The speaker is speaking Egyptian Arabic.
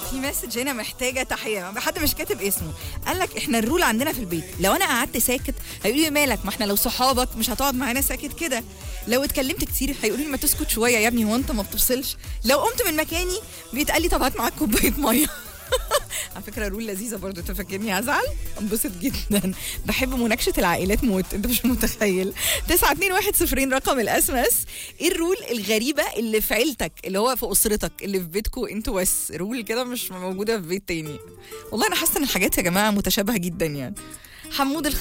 في مسج هنا محتاجه تحيه حد مش كاتب اسمه قال لك احنا الرول عندنا في البيت لو انا قعدت ساكت هيقولوا لي مالك ما احنا لو صحابك مش هتقعد معانا ساكت كده لو اتكلمت كتير هيقولوا لي ما تسكت شويه يا ابني هو انت ما بتفصلش لو قمت من مكاني بيتقال لي طب هات معاك كوبايه ميه على فكره رول لذيذه برضو انت فاكرني هزعل انبسط جدا بحب مناقشه العائلات موت انت مش متخيل 921 رقم الاس ام اس ايه الرول الغريبه اللي في عيلتك اللي هو في اسرتك اللي في بيتكم انتوا بس رول كده مش موجوده في بيت تاني والله انا حاسه ان الحاجات يا جماعه متشابهه جدا يعني حمود